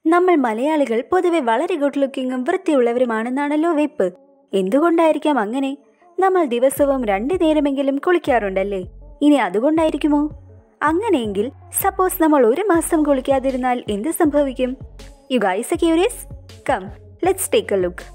നമ്മൾ മലയാളികൾ പൊതുവെ വളരെ ഗുഡ് ലുക്കിങ്ങും വൃത്തിയുള്ളവരുമാണെന്നാണല്ലോ വെപ്പ് എന്തുകൊണ്ടായിരിക്കാം അങ്ങനെ നമ്മൾ ദിവസവും രണ്ടു നേരമെങ്കിലും കുളിക്കാറുണ്ടല്ലേ ഇനി അതുകൊണ്ടായിരിക്കുമോ അങ്ങനെയെങ്കിൽ സപ്പോസ് നമ്മൾ ഒരു മാസം കുളിക്കാതിരുന്നാൽ എന്ത് സംഭവിക്കും you guys curious come let's take a look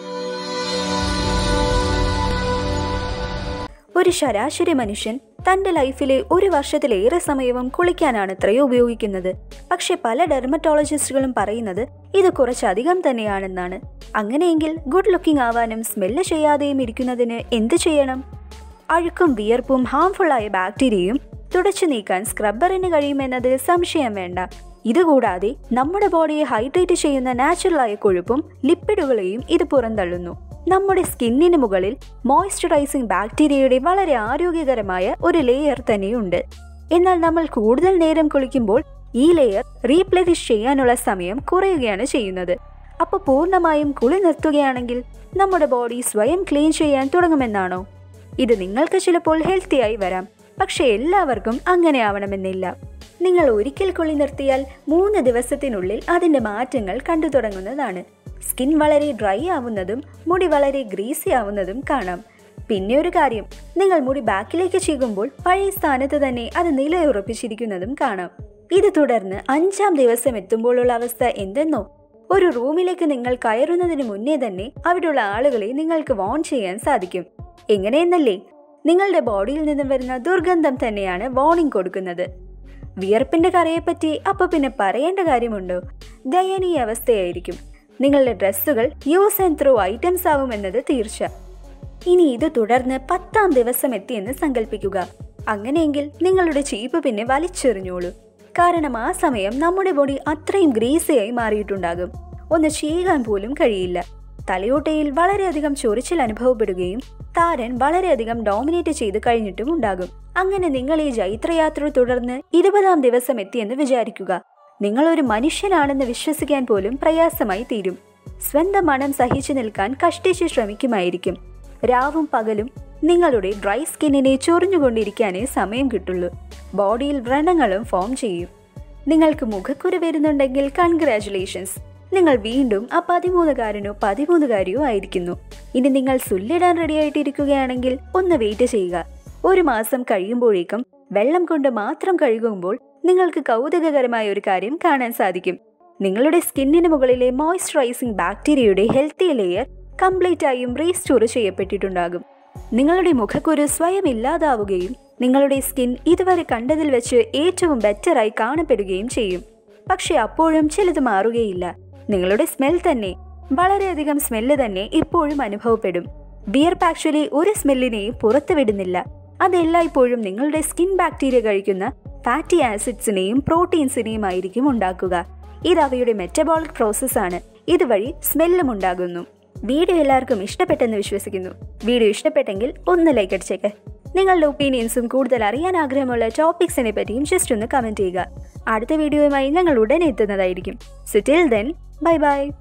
ഒരു ശരാശരി മനുഷ്യൻ തന്റെ ലൈഫിലെ ഒരു വർഷത്തിലേറെ സമയവും കുളിക്കാനാണ് ഇത്രയോ ഉപയോഗിക്കുന്നത് പക്ഷെ പല ഡെർമറ്റോളജിസ്റ്റുകളും പറയുന്നത് ഇത് കുറച്ചധികം തന്നെയാണെന്നാണ് അങ്ങനെയെങ്കിൽ ഗുഡ് ലുക്കിംഗ് ആവാനും സ്മെല്ല് ചെയ്യാതെയും ഇരിക്കുന്നതിന് എന്ത് ചെയ്യണം അഴുക്കും വിയർപ്പും ഹാംഫുള്ളായ ബാക്ടീരിയയും തുടച്ചു നീക്കാൻ സ്ക്രബ്ബറിന് കഴിയുമെന്നത് സംശയം വേണ്ട ഇതുകൂടാതെ നമ്മുടെ ബോഡിയെ ഹൈഡ്രേറ്റ് ചെയ്യുന്ന നാച്ചുറലായ കൊഴുപ്പും ലിപ്പിഡുകളെയും ഇത് പുറന്തള്ളുന്നു നമ്മുടെ സ്കിന്നിന് മുകളിൽ മോയ്സ്ചറൈസിംഗ് ബാക്ടീരിയയുടെ വളരെ ആരോഗ്യകരമായ ഒരു ലെയർ തന്നെയുണ്ട് എന്നാൽ നമ്മൾ കൂടുതൽ നേരം കുളിക്കുമ്പോൾ ഈ ലെയർ റീപ്ലറിഷ് ചെയ്യാനുള്ള സമയം കുറയുകയാണ് ചെയ്യുന്നത് അപ്പോൾ പൂർണ്ണമായും കുളി നിർത്തുകയാണെങ്കിൽ നമ്മുടെ ബോഡി സ്വയം ക്ലീൻ ചെയ്യാൻ തുടങ്ങുമെന്നാണോ ഇത് നിങ്ങൾക്ക് ചിലപ്പോൾ ഹെൽത്തിയായി വരാം പക്ഷെ എല്ലാവർക്കും അങ്ങനെ ആവണമെന്നില്ല നിങ്ങൾ ഒരിക്കൽ കുളി നിർത്തിയാൽ മൂന്ന് ദിവസത്തിനുള്ളിൽ അതിന്റെ മാറ്റങ്ങൾ കണ്ടു തുടങ്ങുന്നതാണ് സ്കിൻ വളരെ ഡ്രൈ ആവുന്നതും മുടി വളരെ ഗ്രീസി ആവുന്നതും കാണാം പിന്നെ ഒരു കാര്യം നിങ്ങൾ മുടി ബാക്കിലേക്ക് ചീകുമ്പോൾ പഴയ സ്ഥാനത്ത് തന്നെ അത് നിലയുറപ്പിച്ചിരിക്കുന്നതും കാണാം ഇത് തുടർന്ന് അഞ്ചാം ദിവസം എത്തുമ്പോഴുള്ള അവസ്ഥ എന്തെന്നോ ഒരു റൂമിലേക്ക് നിങ്ങൾ കയറുന്നതിന് മുന്നേ തന്നെ അവിടെയുള്ള ആളുകളെ നിങ്ങൾക്ക് വോൺ ചെയ്യാൻ സാധിക്കും എങ്ങനെയെന്നല്ലേ നിങ്ങളുടെ ബോഡിയിൽ നിന്നും വരുന്ന ദുർഗന്ധം തന്നെയാണ് വാർണിംഗ് കൊടുക്കുന്നത് വിയർപ്പിന്റെ കറയെപ്പറ്റി അപ്പൊ പിന്നെ പറയേണ്ട കാര്യമുണ്ടോ ദയനീയ അവസ്ഥയായിരിക്കും നിങ്ങളുടെ ഡ്രസ്സുകൾ യൂസ് ആൻഡ് ത്രൂ ഐറ്റംസ് ആവുമെന്നത് തീർച്ച ഇനി ഇത് തുടർന്ന് പത്താം ദിവസം എത്തിയെന്ന് സങ്കല്പിക്കുക അങ്ങനെയെങ്കിൽ നിങ്ങളുടെ ചീപ്പ് പിന്നെ വലിച്ചെറിഞ്ഞോളൂ കാരണം ആ സമയം നമ്മുടെ ബോഡി അത്രയും ഗ്രീസിയായി മാറിയിട്ടുണ്ടാകും ഒന്ന് ചെയ്യാൻ പോലും കഴിയില്ല തലയോട്ടയിൽ വളരെയധികം ചൊറിച്ചിൽ അനുഭവപ്പെടുകയും താരൻ വളരെയധികം ഡോമിനേറ്റ് ചെയ്ത് കഴിഞ്ഞിട്ടും ഉണ്ടാകും അങ്ങനെ നിങ്ങൾ ഈ ജൈത്രയാത്ര തുടർന്ന് ഇരുപതാം ദിവസം എത്തിയെന്ന് വിചാരിക്കുക നിങ്ങൾ ഒരു മനുഷ്യനാണെന്ന് വിശ്വസിക്കാൻ പോലും പ്രയാസമായി തീരും സ്വന്തം മണം സഹിച്ചു നിൽക്കാൻ കഷ്ടിച്ച് ശ്രമിക്കുമായിരിക്കും രാവും പകലും നിങ്ങളുടെ ഡ്രൈ സ്കിന്നിനെ ചൊറിഞ്ഞുകൊണ്ടിരിക്കാനേ സമയം കിട്ടുള്ളൂ ബോഡിയിൽ വ്രണങ്ങളും ഫോം ചെയ്യും നിങ്ങൾക്ക് മുഖക്കുരു വരുന്നുണ്ടെങ്കിൽ കൺഗ്രാറ്റുലേഷൻസ് നിങ്ങൾ വീണ്ടും ആ പതിമൂന്നുകാരനോ പതിമൂന്നുകാരിയോ ആയിരിക്കുന്നു ഇനി നിങ്ങൾ സുല്ലിടാൻ റെഡി ആയിട്ടിരിക്കുകയാണെങ്കിൽ ഒന്ന് വെയിറ്റ് ചെയ്യുക ഒരു മാസം കഴിയുമ്പോഴേക്കും വെള്ളം കൊണ്ട് മാത്രം കഴുകുമ്പോൾ നിങ്ങൾക്ക് കൗതുകകരമായ ഒരു കാര്യം കാണാൻ സാധിക്കും നിങ്ങളുടെ സ്കിന്നിന് മുകളിലെ മോയ്സ്ചറൈസിംഗ് ബാക്ടീരിയയുടെ ഹെൽത്തി ലെയർ കംപ്ലീറ്റ് ആയും റീസ്റ്റോർ ചെയ്യപ്പെട്ടിട്ടുണ്ടാകും നിങ്ങളുടെ മുഖക്കുരു സ്വയം ഇല്ലാതാവുകയും നിങ്ങളുടെ സ്കിൻ ഇതുവരെ കണ്ടതിൽ വെച്ച് ഏറ്റവും ബെറ്ററായി കാണപ്പെടുകയും ചെയ്യും പക്ഷെ അപ്പോഴും ചിലത് മാറുകയില്ല നിങ്ങളുടെ സ്മെൽ തന്നെ വളരെയധികം സ്മെല്ല് തന്നെ ഇപ്പോഴും അനുഭവപ്പെടും വിയർപ്പ് ആക്ച്വലി ഒരു സ്മെല്ലിനെയും പുറത്തുവിടുന്നില്ല അതെല്ലായ്പ്പോഴും നിങ്ങളുടെ സ്കിൻ ബാക്ടീരിയ കഴിക്കുന്ന ഫാറ്റി ആസിഡ്സിനെയും പ്രോട്ടീൻസിനെയും ആയിരിക്കും ഉണ്ടാക്കുക ഇത് അവയുടെ മെറ്റബോളിക് പ്രോസസ്സാണ് ഇതുവഴി സ്മെല്ലും ഉണ്ടാകുന്നു വീഡിയോ എല്ലാവർക്കും ഇഷ്ടപ്പെട്ടെന്ന് വിശ്വസിക്കുന്നു വീഡിയോ ഇഷ്ടപ്പെട്ടെങ്കിൽ ഒന്ന് ലൈക്ക് അടിച്ചേക്ക് നിങ്ങളുടെ ഒപ്പീനിയൻസും കൂടുതൽ അറിയാൻ ആഗ്രഹമുള്ള ടോപ്പിക്സിനെ പറ്റിയും ജസ്റ്റ് ഒന്ന് കമൻറ്റ് ചെയ്യുക അടുത്ത വീഡിയോയുമായി ഞങ്ങൾ ഉടനെ എത്തുന്നതായിരിക്കും so till then bye by